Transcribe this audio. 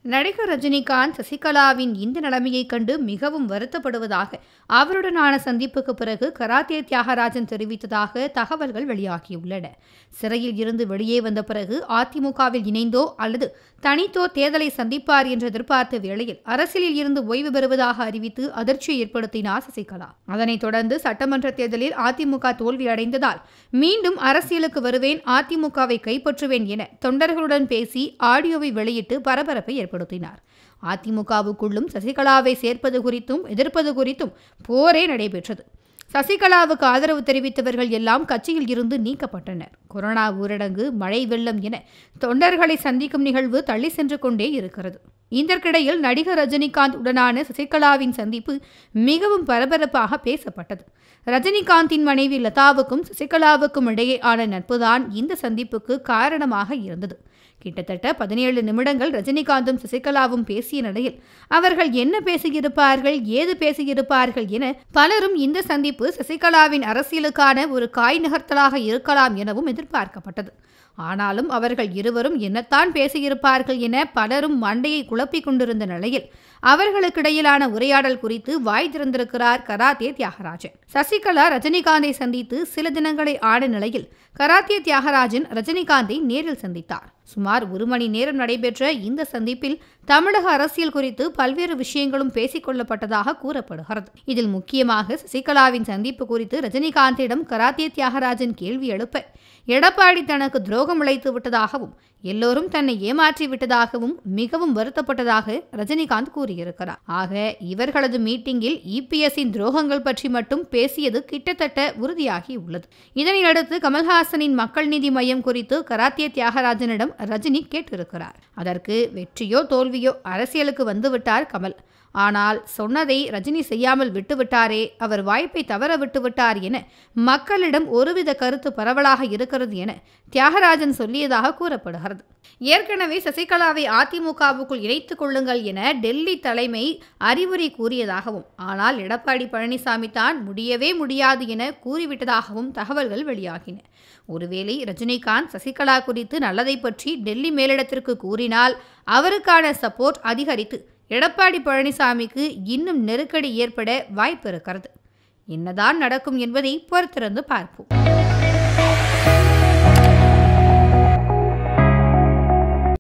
நடிகர் ரஜினிகாந்த் சசிகலாவின் இந்த நிலைமையைக் கண்டு மிகவும் வருத்தப்படுவதாக அவருடனான சந்திப்புக்கு பிறகு கராத்தே தியாகராஜன் தெரிவித்ததாக தகவல்கள் வெளியாகியுள்ளன சிறையில் இருந்து வெளியே வந்த பிறகு அதிமுகவில் இணைந்தோ அல்லது தனித்தோ தேர்தலை சந்திப்பார் என்று எதிர்பார்த்த வேளையில் அரசியலில் இருந்து ஓய்வு பெறுவதாக அறிவித்து அதிர்ச்சியை ஏற்படுத்தினார் சசிகலா அதனைத் தொடர்ந்து சட்டமன்ற தேர்தலில் அதிமுக தோல்வி அடைந்ததால் மீண்டும் அரசியலுக்கு வருவேன் அதிமுகவை கைப்பற்றுவேன் என தொண்டர்களுடன் பேசி ஆடியோவை வெளியிட்டு பரபரப்பை ஏற்படுத்தினார் அதிமுகவுக்குள்ளும் சசிகலாவை சேர்ப்பது குறித்தும் எதிர்ப்பது குறித்தும் போரே நடைபெற்றது சசிகலாவுக்கு ஆதரவு தெரிவித்தவர்கள் எல்லாம் கட்சியில் இருந்து நீக்கப்பட்டனர் கொரோனா ஊரடங்கு மழை வெள்ளம் என தொண்டர்களை சந்திக்கும் நிகழ்வு தள்ளி சென்று கொண்டே இருக்கிறது இதற்கிடையில் நடிகர் ரஜினிகாந்த் உடனான சசிகலாவின் சந்திப்பு மிகவும் பரபரப்பாக பேசப்பட்டது ரஜினிகாந்தின் மனைவி லதாவுக்கும் சசிகலாவுக்கும் இடையே ஆன நட்புதான் இந்த சந்திப்புக்கு காரணமாக இருந்தது கிட்டத்தட்ட பதினேழு நிமிடங்கள் ரஜினிகாந்தும் சசிகலாவும் பேசிய நிலையில் அவர்கள் என்ன பேசியிருப்பார்கள் ஏது பேசியிருப்பார்கள் என பலரும் இந்த சந்திப்பு சசிகலாவின் அரசியலுக்கான ஒரு காய் நகர்த்தலாக இருக்கலாம் எனவும் எதிர்பார்க்கப்பட்டது ஆனாலும் அவர்கள் இருவரும் என்னத்தான் பேசியிருப்பார்கள் என பலரும் மண்டையை குழப்பிக் கொண்டிருந்த நிலையில் அவர்களுக்கிடையிலான உரையாடல் குறித்து வாய் திறந்திருக்கிறார் கராத்தே தியாகராஜன் சசிகலா ரஜினிகாந்தை சந்தித்து சில தினங்களை ஆன நிலையில் கராத்தே தியாகராஜன் ரஜினிகாந்தை நேரில் சந்தித்தார் சுமார் ஒரு மணி நேரம் நடைபெற்ற இந்த சந்திப்பில் தமிழக அரசியல் குறித்து பல்வேறு விஷயங்களும் பேசிக் கொள்ளப்பட்டதாக கூறப்படுகிறது இதில் முக்கியமாக சசிகலாவின் சந்திப்பு குறித்து ரஜினிகாந்திடம் கராத்தே தியாகராஜன் கேள்வி எழுப்ப எடப்பாடி தனக்கு துரோகம் இழைத்து விட்டதாகவும் எல்லோரும் தன்னை ஏமாற்றி விட்டதாகவும் மிகவும் வருத்தப்பட்டதாக ரஜினிகாந்த் கூறியிருக்கிறார் ஆக இவர்களது மீட்டிங்கில் இபிஎஸ்ஸின் துரோகங்கள் பற்றி மட்டும் பேசியது கிட்டத்தட்ட உறுதியாகி உள்ளது இதனையடுத்து கமல்ஹாசனின் மக்கள் நீதி மையம் குறித்து கராத்தே தியாகராஜனிடம் ரஜினி கேட்டிருக்கிறார் அதற்கு வெற்றியோ தோல்வியோ அரசியலுக்கு வந்துவிட்டார் கமல் ஆனால் சொன்னதை ரஜினி செய்யாமல் விட்டுவிட்டாரே அவர் வாய்ப்பை தவற விட்டுவிட்டார் என மக்களிடம் ஒருவித கருத்து பரவலாக இருக்கிறது என தியாகராஜன் சொல்லியதாக கூறப்படுகிறது ஏற்கனவே சசிகலாவை அதிமுகவுக்குள் இணைத்துக் கொள்ளுங்கள் என டெல்லி தலைமை அறிவுரை கூறியதாகவும் ஆனால் எடப்பாடி பழனிசாமி தான் முடியவே முடியாது என கூறிவிட்டதாகவும் தகவல்கள் வெளியாகின ஒருவேளை ரஜினிகாந்த் சசிகலா குறித்து நல்லதை பற்றி டெல்லி மேலிடத்திற்கு கூறினால் அவருக்கான சப்போர்ட் அதிகரித்து எடப்பாடி பழனிசாமிக்கு இன்னும் நெருக்கடி ஏற்பட வாய்ப்பு இருக்கிறது என்னதான் நடக்கும் என்பதை பொறுத்திருந்து பார்ப்போம்